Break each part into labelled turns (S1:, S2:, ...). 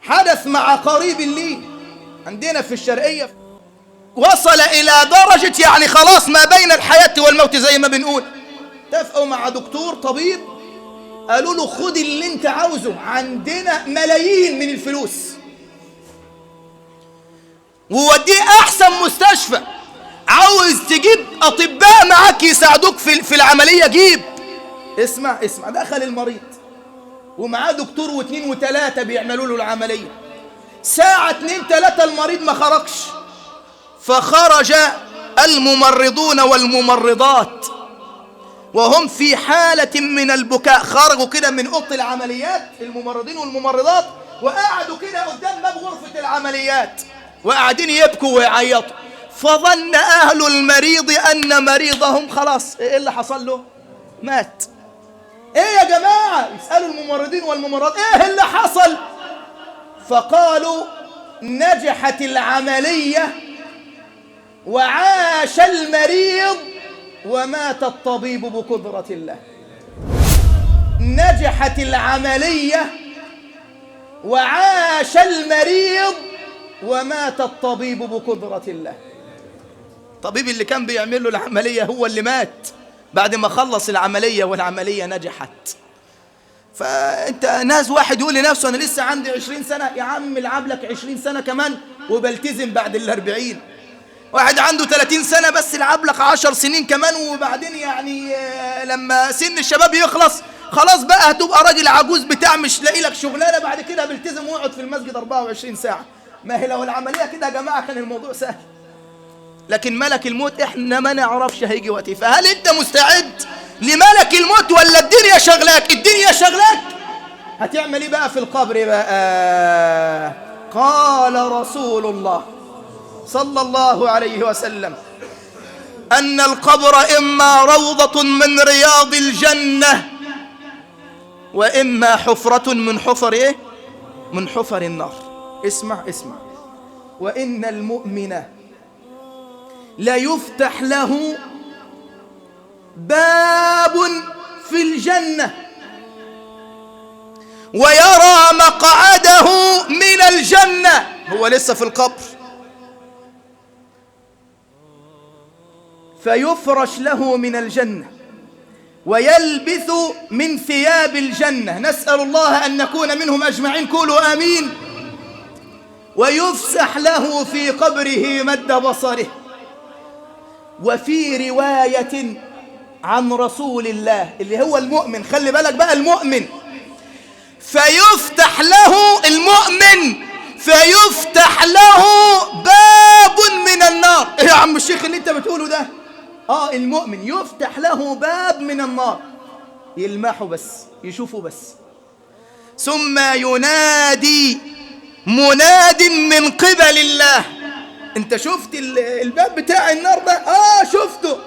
S1: حدث مع قريب لي عندنا في الشرقية وصل إلى درجة يعني خلاص ما بين الحياة والموت زي ما بنقول اتفقوا مع دكتور طبيب قالوا له خد اللي انت عاوزه عندنا ملايين من الفلوس ووديه احسن مستشفى عاوز تجيب اطباء معاك يساعدوك في في العمليه جيب اسمع اسمع دخل المريض ومعاه دكتور واثنين وثلاثه بيعملوا له العمليه ساعه اتنين ثلاثه المريض ما خرجش فخرج الممرضون والممرضات وهم في حالة من البكاء خرجوا كده من أوضة العمليات الممرضين والممرضات وقعدوا كده قدام باب غرفة العمليات وقاعدين يبكوا ويعيطوا فظن أهل المريض أن مريضهم خلاص إيه اللي حصل له مات إيه يا جماعة يسألوا الممرضين والممرضات إيه اللي حصل فقالوا نجحت العملية وعاش المريض ومات الطبيب بقدرة الله نجحت العملية وعاش المريض ومات الطبيب بقدرة الله الطبيب اللي كان بيعمل له العملية هو اللي مات بعد ما خلص العملية والعملية نجحت فانت ناس واحد يقول لنفسه انا لسه عندي عشرين سنة يا عم العب لك عشرين سنة كمان وبلتزم بعد الاربعين واحد عنده 30 سنة بس العب لك 10 سنين كمان وبعدين يعني لما سن الشباب يخلص خلاص بقى هتبقى راجل عجوز بتاع مش لاقي لك شغلانة بعد كده بلتزم واقعد في المسجد 24 ساعة ما هي لو العملية كده يا جماعة كان الموضوع سهل لكن ملك الموت احنا ما نعرفش هيجي وقت فهل انت مستعد لملك الموت ولا الدنيا شغلاك الدنيا شغلاك هتعمل ايه بقى في القبر بقى قال رسول الله صلى الله عليه وسلم أن القبر إما روضة من رياض الجنة وإما حفرة من حفر إيه؟ من حفر النار اسمع اسمع وإن المؤمن لا يفتح له باب في الجنة ويرى مقعده من الجنة هو لسه في القبر فيفرش له من الجنة ويلبث من ثياب الجنة نسأل الله أن نكون منهم أجمعين قولوا آمين ويفسح له في قبره مد بصره وفي رواية عن رسول الله اللي هو المؤمن خلي بالك بقى المؤمن فيفتح له المؤمن فيفتح له باب من النار ايه يا عم الشيخ اللي انت بتقوله ده اه المؤمن يفتح له باب من النار يلمحه بس يشوفه بس ثم ينادي مناد من قبل الله انت شفت الباب بتاع النار ده اه شفته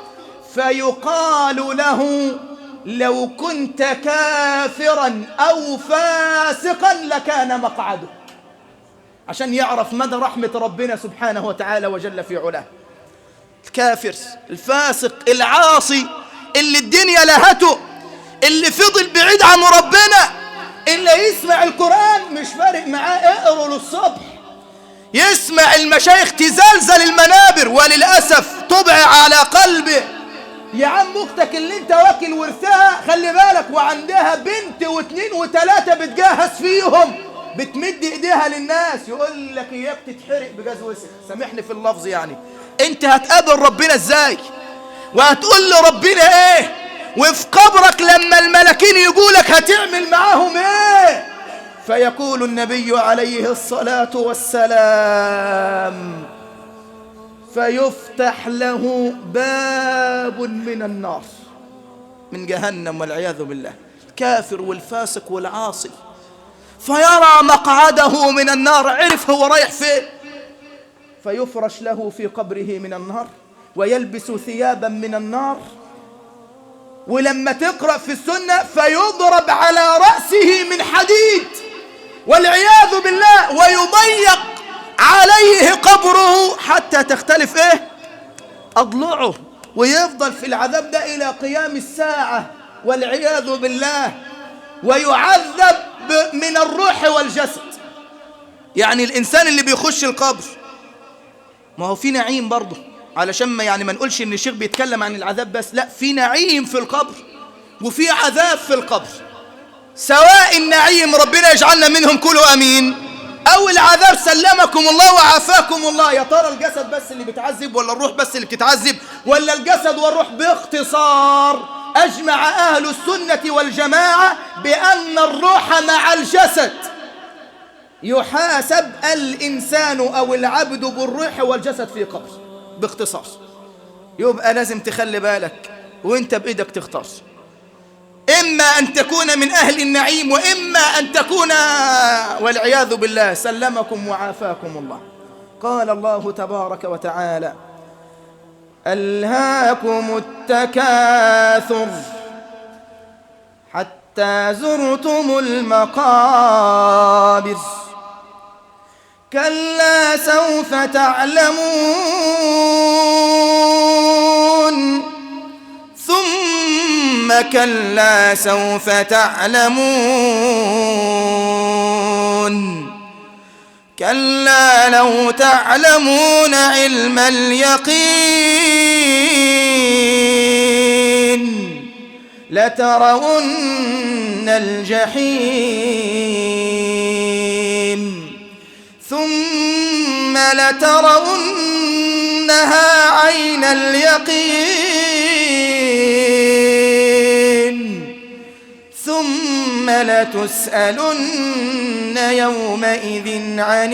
S1: فيقال له لو كنت كافرا او فاسقا لكان مقعدك عشان يعرف مدى رحمة ربنا سبحانه وتعالى وجل في علاه الكافر الفاسق العاصي اللي الدنيا لهته اللي فضل بعيد عن ربنا اللي يسمع القرآن مش فارق معاه اقروا للصبح يسمع المشايخ تزلزل المنابر وللأسف طبع على قلبه يا عم اختك اللي انت واكل ورثها خلي بالك وعندها بنت واتنين وتلاتة بتجهز فيهم بتمد ايديها للناس يقول لك اياك تتحرق بجاز وسخ سامحني في اللفظ يعني انت هتقابل ربنا ازاي وهتقول لربنا ايه وفي قبرك لما الملكين يقولك هتعمل معاهم ايه فيقول النبي عليه الصلاة والسلام فيفتح له باب من النار من جهنم والعياذ بالله الكافر والفاسق والعاصي فيرى مقعده من النار عرف هو رايح فين فيفرش له في قبره من النار ويلبس ثيابا من النار ولما تقرأ في السنة فيضرب على رأسه من حديد والعياذ بالله ويضيق عليه قبره حتى تختلف ايه أضلعه ويفضل في العذاب ده إلى قيام الساعة والعياذ بالله ويعذب من الروح والجسد يعني الإنسان اللي بيخش القبر ما هو في نعيم برضه علشان ما يعني ما نقولش ان الشيخ بيتكلم عن العذاب بس لا في نعيم في القبر وفي عذاب في القبر سواء النعيم ربنا يجعلنا منهم كله امين او العذاب سلمكم الله وعافاكم الله يا ترى الجسد بس اللي بيتعذب ولا الروح بس اللي بتتعذب ولا الجسد والروح باختصار اجمع اهل السنه والجماعه بان الروح مع الجسد يحاسب الانسان او العبد بالروح والجسد في قبر باختصار يبقى لازم تخلي بالك وانت بايدك تختار إما أن تكون من أهل النعيم وإما أن تكون والعياذ بالله سلمكم وعافاكم الله قال الله تبارك وتعالى ألهاكم التكاثر حتى زرتم المقابر كلا سوف تعلمون ثم كلا سوف تعلمون كلا لو تعلمون علم اليقين لترون الجحيم ثم لترونها عين اليقين ثم لتسألن يومئذ عن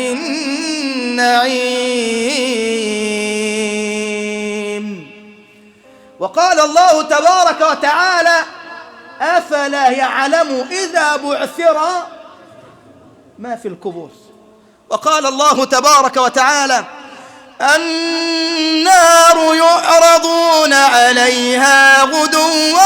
S1: النعيم وقال الله تبارك وتعالى أفلا يعلم إذا بعثر ما في القبور وقال الله تبارك وتعالى النار يعرضون عليها غدوا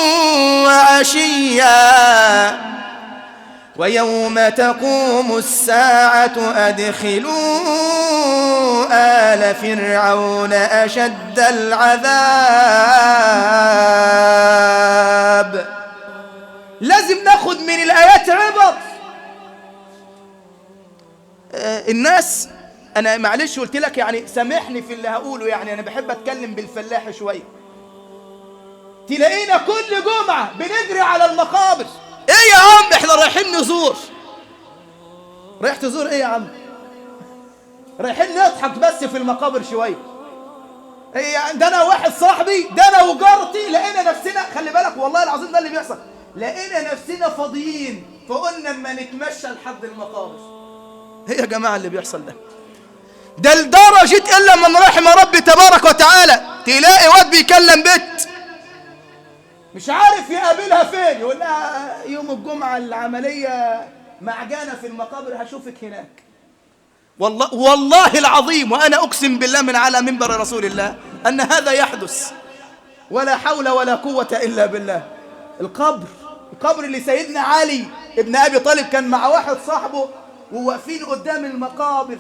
S1: وعشيا ويوم تقوم الساعة أدخلوا آل فرعون أشد العذاب لازم ناخد من الآيات عبر آه، الناس انا معلش قلت لك يعني سامحني في اللي هقوله يعني انا بحب اتكلم بالفلاح شويه تلاقينا كل جمعه بنجري على المقابر ايه يا عم احنا رايحين نزور رايح تزور ايه يا عم رايحين نضحك بس في المقابر شويه إيه ده انا واحد صاحبي ده انا وجارتي لقينا نفسنا خلي بالك والله العظيم ده اللي بيحصل لقينا نفسنا فاضيين فقلنا اما نتمشى لحد المقابر ايه يا جماعه اللي بيحصل ده ده لدرجة إلا من رحم ربي تبارك وتعالى تلاقي واد بيكلم بنت مش عارف يقابلها فين يقول لها يوم الجمعة العملية معجنة في المقابر هشوفك هناك والله والله العظيم وأنا أقسم بالله من على منبر رسول الله أن هذا يحدث ولا حول ولا قوة إلا بالله القبر القبر اللي سيدنا علي ابن أبي طالب كان مع واحد صاحبه وواقفين قدام المقابر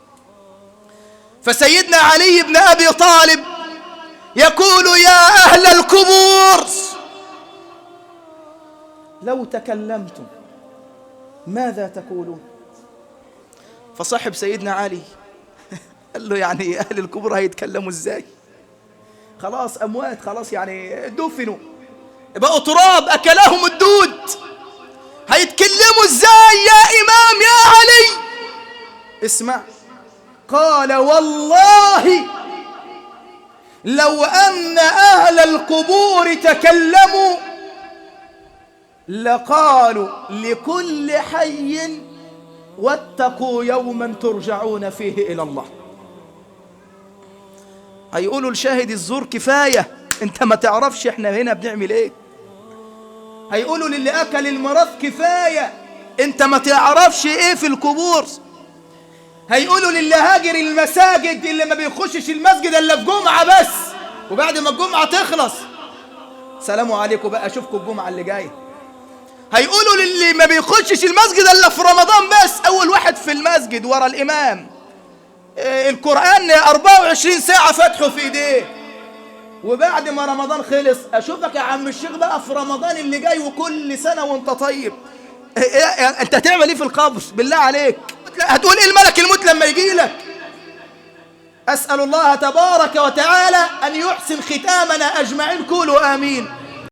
S1: فسيدنا علي بن أبي طالب يقول يا أهل القبور لو تكلمتم ماذا تقولون فصاحب سيدنا علي قال له يعني أهل القبور هيتكلموا إزاي خلاص أموات خلاص يعني دفنوا بقوا تراب أكلهم الدود هيتكلموا إزاي يا إمام يا علي اسمع قال والله لو أن أهل القبور تكلموا لقالوا لكل حي واتقوا يوما ترجعون فيه إلى الله هيقولوا الشاهد الزور كفاية انت ما تعرفش احنا هنا بنعمل ايه هيقولوا للي أكل المرض كفاية انت ما تعرفش ايه في القبور هيقولوا للي هاجر المساجد اللي ما بيخشش المسجد الا في جمعه بس وبعد ما الجمعه تخلص سلام عليكم بقى اشوفكم الجمعه اللي جايه هيقولوا للي ما بيخشش المسجد الا في رمضان بس اول واحد في المسجد ورا الامام إيه القران 24 ساعه فاتحه في ايديه وبعد ما رمضان خلص اشوفك يا عم الشيخ بقى في رمضان اللي جاي وكل سنه وانت طيب إيه انت هتعمل ايه في القبر بالله عليك الموت لا هتقول ايه الملك الموت لما يجي لك أسأل الله تبارك وتعالى أن يحسن ختامنا أجمعين قولوا آمين